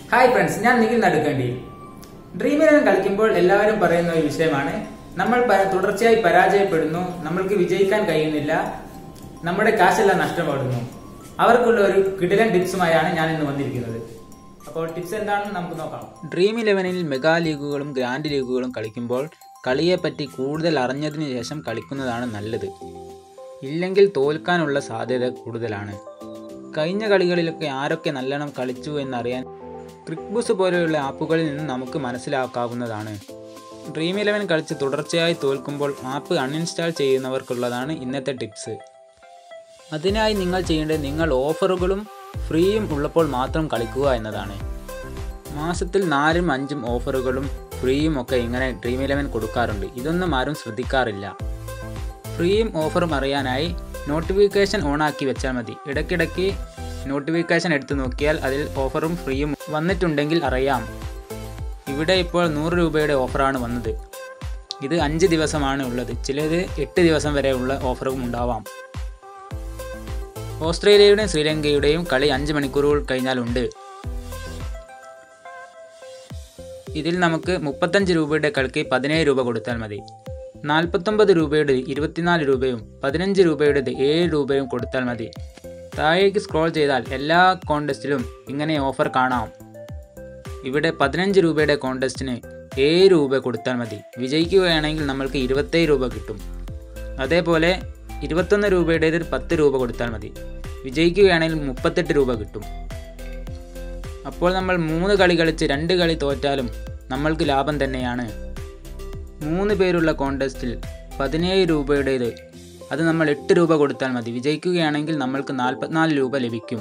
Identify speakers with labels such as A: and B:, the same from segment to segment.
A: hi friends ഞാൻ Nikhil Nadukkandi dream Eleven കളിക്കുമ്പോൾ എല്ലാവരും പറയുന്ന ഒരു വിഷയമാണ് നമ്മൾ പ- തുടർച്ചയായി പരാജയപ്പെടുന്നു നമ്മൾക്ക് വിജയിക്കാൻ കഴിയുന്നില്ല നമ്മുടെ കാശെല്ലാം നഷ്ടപ്പെടുന്നു അവർക്കുള്ള ഒരു കിടിലൻ ടിപ്സുമായാണ് ഞാൻ ഇന്ന് വന്നിരിക്കുന്നത് അപ്പോൾ ടിപ്സ് എന്താണെന്ന് നമുക്ക് നോക്കാം
B: ഡ്രീം ഇലവനിൽ മെഗാ ലീഗുകളും ഗ്രാൻഡ് ലീഗുകളും കളിക്കുമ്പോൾ കളിയെപ്പറ്റി കൂടുതൽ അറിഞ്ഞതിന് ശേഷം കളിക്കുന്നതാണ് നല്ലത് ഇല്ലെങ്കിൽ തോൽക്കാനുള്ള സാധ്യത കൂടുതലാണ് കഴിഞ്ഞ കളികളിലൊക്കെ ആരൊക്കെ നല്ലോണം കളിച്ചു എന്നറിയാൻ ക്രിക്ബുസ് പോലെയുള്ള ആപ്പുകളിൽ നിന്ന് നമുക്ക് മനസ്സിലാക്കാവുന്നതാണ് ഡ്രീം ഇലവൻ കളിച്ച് തുടർച്ചയായി തോൽക്കുമ്പോൾ ആപ്പ് അൺഇൻസ്റ്റാൾ ചെയ്യുന്നവർക്കുള്ളതാണ് ഇന്നത്തെ ടിപ്സ് അതിനായി നിങ്ങൾ ചെയ്യേണ്ടത് നിങ്ങൾ ഓഫറുകളും ഫ്രീയും ഉള്ളപ്പോൾ മാത്രം കളിക്കുക എന്നതാണ് മാസത്തിൽ നാലും അഞ്ചും ഓഫറുകളും ഫ്രീയും ഒക്കെ ഇങ്ങനെ ഡ്രീം ഇലവൻ കൊടുക്കാറുണ്ട് ഇതൊന്നും ആരും ശ്രദ്ധിക്കാറില്ല ഫ്രീയും ഓഫറും അറിയാനായി നോട്ടിഫിക്കേഷൻ ഓണാക്കി വെച്ചാൽ മതി ഇടയ്ക്കിടയ്ക്ക് നോട്ടിഫിക്കേഷൻ എടുത്തു നോക്കിയാൽ അതിൽ ഓഫറും ഫ്രീയും വന്നിട്ടുണ്ടെങ്കിൽ അറിയാം ഇവിടെ ഇപ്പോൾ നൂറ് രൂപയുടെ ഓഫറാണ് വന്നത് ഇത് അഞ്ച് ദിവസമാണ് ഉള്ളത് ചിലത് എട്ട് ദിവസം വരെ ഉള്ള ഓഫറും ഉണ്ടാവാം ഓസ്ട്രേലിയയുടെയും ശ്രീലങ്കയുടെയും കളി അഞ്ച് മണിക്കൂറുകൾ കഴിഞ്ഞാലുണ്ട് ഇതിൽ നമുക്ക് മുപ്പത്തഞ്ച് രൂപയുടെ കളിക്ക് പതിനേഴ് രൂപ കൊടുത്താൽ മതി നാൽപ്പത്തൊമ്പത് രൂപയുടെ ഇരുപത്തിനാല് രൂപയും പതിനഞ്ച് രൂപയുടേത് ഏഴ് രൂപയും കൊടുത്താൽ മതി താഴേക്ക് സ്ക്രോൾ ചെയ്താൽ എല്ലാ കോൺടെസ്റ്റിലും ഇങ്ങനെ ഓഫർ കാണാം ഇവിടെ പതിനഞ്ച് രൂപയുടെ കോൺടെസ്റ്റിന് ഏഴ് രൂപ കൊടുത്താൽ മതി വിജയിക്കുകയാണെങ്കിൽ നമ്മൾക്ക് ഇരുപത്തേഴ് രൂപ കിട്ടും അതേപോലെ ഇരുപത്തൊന്ന് രൂപയുടേത് പത്ത് രൂപ കൊടുത്താൽ മതി വിജയിക്കുകയാണെങ്കിൽ മുപ്പത്തെട്ട് രൂപ കിട്ടും അപ്പോൾ നമ്മൾ മൂന്ന് കളി കളിച്ച് രണ്ട് കളി തോറ്റാലും നമ്മൾക്ക് ലാഭം തന്നെയാണ് മൂന്ന് പേരുള്ള കോൺടെസ്റ്റിൽ പതിനേഴ് രൂപയുടേത് അത് നമ്മൾ എട്ട് രൂപ കൊടുത്താൽ മതി വിജയിക്കുകയാണെങ്കിൽ നമ്മൾക്ക് നാൽപ്പത്തിനാല് രൂപ ലഭിക്കും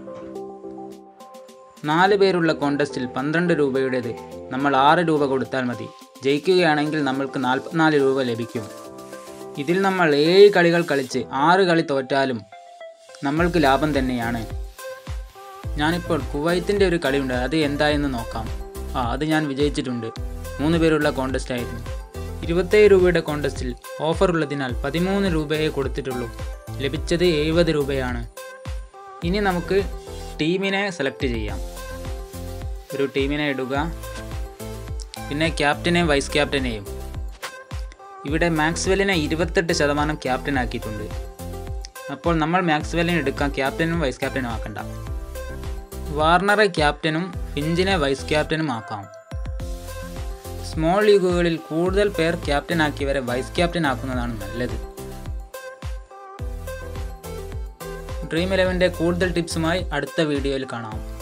B: നാല് പേരുള്ള കോൺടെസ്റ്റിൽ പന്ത്രണ്ട് രൂപയുടേത് നമ്മൾ ആറ് രൂപ കൊടുത്താൽ മതി ജയിക്കുകയാണെങ്കിൽ നമ്മൾക്ക് നാൽപ്പത്തിനാല് രൂപ ലഭിക്കും ഇതിൽ നമ്മൾ ഏഴ് കളികൾ കളിച്ച് ആറ് കളി തോറ്റാലും നമ്മൾക്ക് ലാഭം തന്നെയാണ് ഞാനിപ്പോൾ കുവൈത്തിൻ്റെ ഒരു കളിയുണ്ട് അത് എന്തായെന്ന് നോക്കാം ആ അത് ഞാൻ വിജയിച്ചിട്ടുണ്ട് മൂന്ന് പേരുള്ള കോൺടെസ്റ്റ് ആയിരുന്നു ഇരുപത്തേഴ് രൂപയുടെ കോൺടെസ്റ്റിൽ ഓഫർ ഉള്ളതിനാൽ പതിമൂന്ന് രൂപയെ കൊടുത്തിട്ടുള്ളൂ ലഭിച്ചത് എഴുപത് രൂപയാണ് ഇനി നമുക്ക് ടീമിനെ സെലക്ട് ചെയ്യാം ഒരു ടീമിനെ ഇടുക പിന്നെ ക്യാപ്റ്റനെയും വൈസ് ക്യാപ്റ്റനെയും ഇവിടെ മാക്സ്വെല്ലിനെ ഇരുപത്തെട്ട് ശതമാനം ക്യാപ്റ്റൻ ആക്കിയിട്ടുണ്ട് അപ്പോൾ നമ്മൾ മാക്സ്വെല്ലിനെ എടുക്കാം ക്യാപ്റ്റനും വൈസ് ക്യാപ്റ്റനും ആക്കണ്ട വാർണറെ ക്യാപ്റ്റനും ഫിഞ്ചിനെ വൈസ് ക്യാപ്റ്റനും ആക്കാം സ്മോൾ ലീഗുകളിൽ കൂടുതൽ പേർ ക്യാപ്റ്റൻ ആക്കിയവരെ വൈസ് ക്യാപ്റ്റൻ ആക്കുന്നതാണ് നല്ലത് ഡ്രീം ഇലവൻ്റെ കൂടുതൽ ടിപ്സുമായി അടുത്ത വീഡിയോയിൽ കാണാം